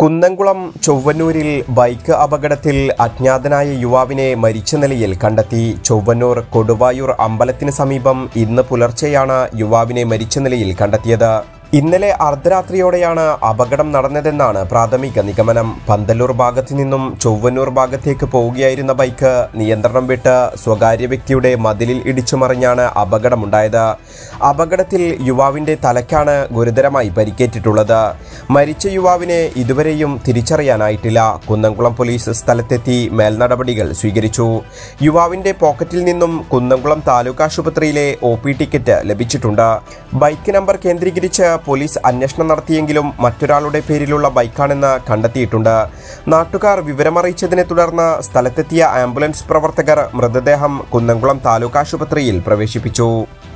Kunnamkulam ചൊവ്വന്നൂരിൽ bike അപകടത്തിൽ അജ്ഞാതനായ യുവാവിനെ മരിച്ച നിലയിൽ കണ്ടെത്തി ചൊവ്വന്നൂർ കൊടുവായൂർ അമ്പലത്തിന് സമീപം ഇന്ന് പുലർച്ചെയാണ് യുവാവിനെ മരിച്ച നിലയിൽ കണ്ടെത്തിയത് ഇന്നലെ അർദ്ധരാത്രിയോടെയാണ് അപകടം നടന്നതെന്നാണ് പ്രാഥമിക നിഗമനം പന്തല്ലൂർ ഭാഗത്തു നിന്നും ചൊവ്വന്നൂർ ഭാഗത്തേക്ക് പോവുകയായിരുന്ന ബൈക്ക് നിയന്ത്രണം വിട്ട് സ്വകാര്യ വ്യക്തിയുടെ മതിലിൽ ഇടിച്ചു മറിഞ്ഞാണ് അപകടമുണ്ടായത് അപകടത്തിൽ യുവാവിന്റെ തലയ്ക്കാണ് ഗുരുതരമായി പരിക്കേറ്റിട്ടുള്ളത് മരിച്ച യുവാവിനെ ഇതുവരെയും തിരിച്ചറിയാനായിട്ടില്ല കുന്നംകുളം പോലീസ് സ്ഥലത്തെത്തി മേൽനടപടികൾ സ്വീകരിച്ചു യുവാവിന്റെ പോക്കറ്റിൽ നിന്നും കുന്നംകുളം താലൂക്ക് ആശുപത്രിയിലെ ഒ പി ടിക്കറ്റ് ലഭിച്ചിട്ടുണ്ട് ബൈക്ക് നമ്പർ കേന്ദ്രീകരിച്ച് പോലീസ് അന്വേഷണം നടത്തിയെങ്കിലും മറ്റൊരാളുടെ പേരിലുള്ള ബൈക്കാണെന്ന് കണ്ടെത്തിയിട്ടുണ്ട് നാട്ടുകാർ വിവരമറിയിച്ചതിനെ തുടർന്ന് സ്ഥലത്തെത്തിയ ആംബുലൻസ് പ്രവർത്തകർ മൃതദേഹം കുന്നംകുളം താലൂക്ക് ആശുപത്രിയിൽ പ്രവേശിപ്പിച്ചു